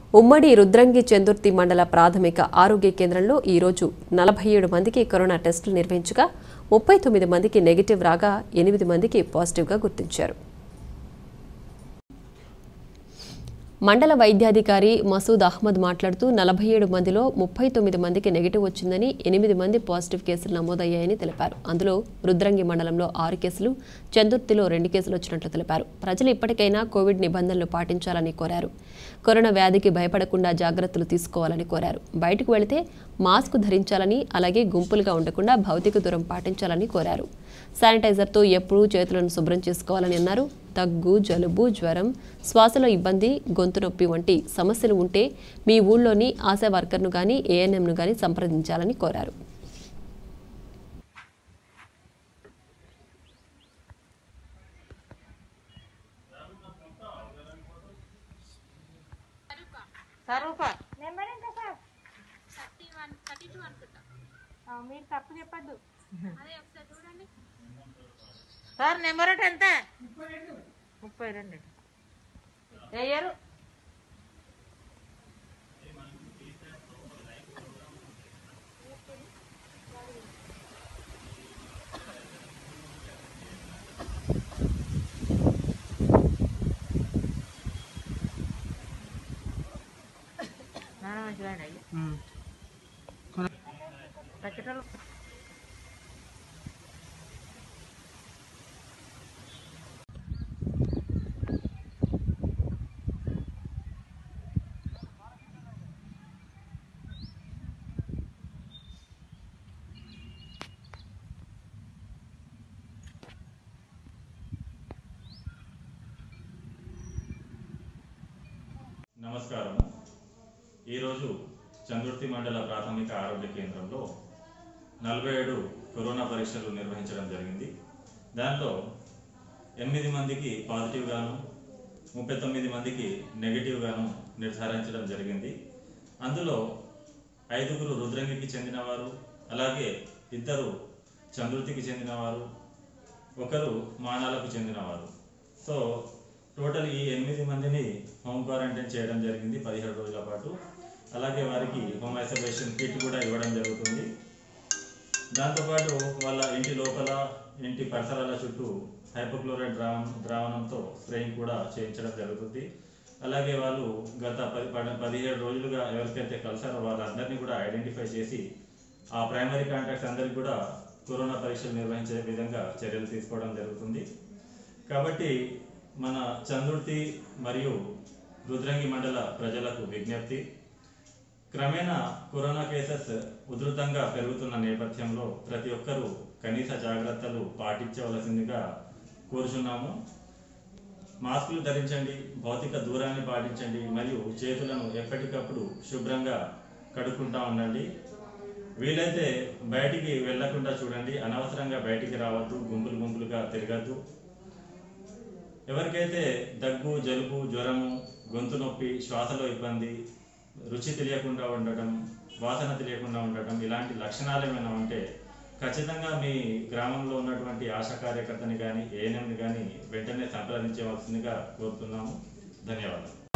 ఉమ్మడి రుద్రంగి చందుర్తి మండల ప్రాథమిక ఆరోగ్య కేంద్రంలో ఈరోజు నలభై ఏడు మందికి కరోనా టెస్టులు నిర్వహించగా ముప్పై తొమ్మిది మందికి నెగిటివ్ రాగా ఎనిమిది మందికి పాజిటివ్గా గుర్తించారు మండల వైద్యాధికారి మసూద్ అహ్మద్ మాట్లాడుతూ నలభై ఏడు మందిలో ముప్పై తొమ్మిది మందికి నెగిటివ్ వచ్చిందని ఎనిమిది మంది పాజిటివ్ కేసులు నమోదయ్యాయని తెలిపారు అందులో రుద్రంగి మండలంలో ఆరు కేసులు చందుర్తిలో రెండు కేసులు వచ్చినట్లు తెలిపారు ప్రజలు ఇప్పటికైనా కోవిడ్ నిబంధనలు పాటించాలని కోరారు కరోనా వ్యాధికి భయపడకుండా జాగ్రత్తలు తీసుకోవాలని కోరారు బయటకు వెళితే మాస్క్ ధరించాలని అలాగే గుంపులుగా ఉండకుండా భౌతిక దూరం పాటించాలని కోరారు శానిటైజర్తో ఎప్పుడూ చేతులను శుభ్రం చేసుకోవాలని అన్నారు దగ్గు జలుబు జ్వరం శ్వాసలో ఇబ్బంది గొంతు నొప్పి వంటి సమస్యలు ఉంటే మీ ఊళ్ళోని ఆశా వర్కర్ను కానీ ఏఎన్ఎంను కానీ సంప్రదించాలని కోరారు స్వరూప నెంబర్ ఎంత sir thirty one thirty two అనుకుంటా ఆ, మీరు తప్పు చెప్పద్దు అదే ఒకసారి చూడండి సార్ నెంబర్ ఒకటి ఎంత ముప్పై రెండు వేయరు నాన్న మంచిగా అయ్యి పచ్చటలు నమస్కారం ఈరోజు చందుర్తి మండల ప్రాథమిక ఆరోగ్య కేంద్రంలో నలభై ఏడు కరోనా పరీక్షలు నిర్వహించడం జరిగింది దాంట్లో ఎనిమిది మందికి పాజిటివ్ గాను ముప్పై తొమ్మిది మందికి నెగిటివ్ గాను నిర్ధారించడం జరిగింది అందులో ఐదుగురు రుద్రంగికి చెందినవారు అలాగే ఇద్దరు చంద్రుతికి చెందినవారు ఒకరు మానాలకు చెందినవారు సో టోటల్ ఈ ఎనిమిది మందిని హోమ్ క్వారంటైన్ చేయడం జరిగింది పదిహేడు రోజుల పాటు అలాగే వారికి హోమ్ ఐసోలేషన్ కిట్ కూడా ఇవ్వడం జరుగుతుంది దాంతోపాటు వాళ్ళ ఇంటి లోపల ఇంటి పరిసరాల చుట్టూ హైపోక్లోరైడ్ ద్రావణం ద్రావణంతో స్ప్రేయింగ్ కూడా చేయించడం జరుగుతుంది అలాగే వాళ్ళు గత పది పద- పదిహేడు రోజులుగా ఎవరికైతే కలిసారో వాళ్ళందరినీ కూడా ఐడెంటిఫై చేసి ఆ ప్రైమరీ కాంటాక్ట్స్ అందరికి కూడా కరోనా పరీక్షలు నిర్వహించే విధంగా చర్యలు తీసుకోవడం జరుగుతుంది కాబట్టి మన చందుర్తి మరియు రుద్రంగి మండల ప్రజలకు విజ్ఞప్తి క్రమేణా కరోనా కేసెస్ ఉధృతంగా పెరుగుతున్న నేపథ్యంలో ప్రతి ఒక్కరూ కనీస జాగ్రత్తలు పాటించవలసిందిగా కోరుచున్నాము మాస్కులు ధరించండి భౌతిక దూరాన్ని పాటించండి మరియు చేతులను ఎప్పటికప్పుడు శుభ్రంగా కడుక్కుంటా ఉండండి వీలైతే బయటికి వెళ్లకుండా చూడండి అనవసరంగా బయటికి రావద్దు గుంపులు గుంపులుగా తిరగద్దు ఎవరికైతే దగ్గు జలుబు జ్వరము గొంతు నొప్పి శ్వాసలో ఇబ్బంది రుచి తెలియకుండా ఉండటం వాసన తెలియకుండా ఉండటం ఇలాంటి లక్షణాలు ఏమైనా ఉంటే ఖచ్చితంగా మీ గ్రామంలో ఉన్నటువంటి ఆశా కార్యకర్తని కానీ ఏఎన్ఎంని కానీ వెంటనే సంప్రదించవలసిందిగా కోరుతున్నాము ధన్యవాదాలు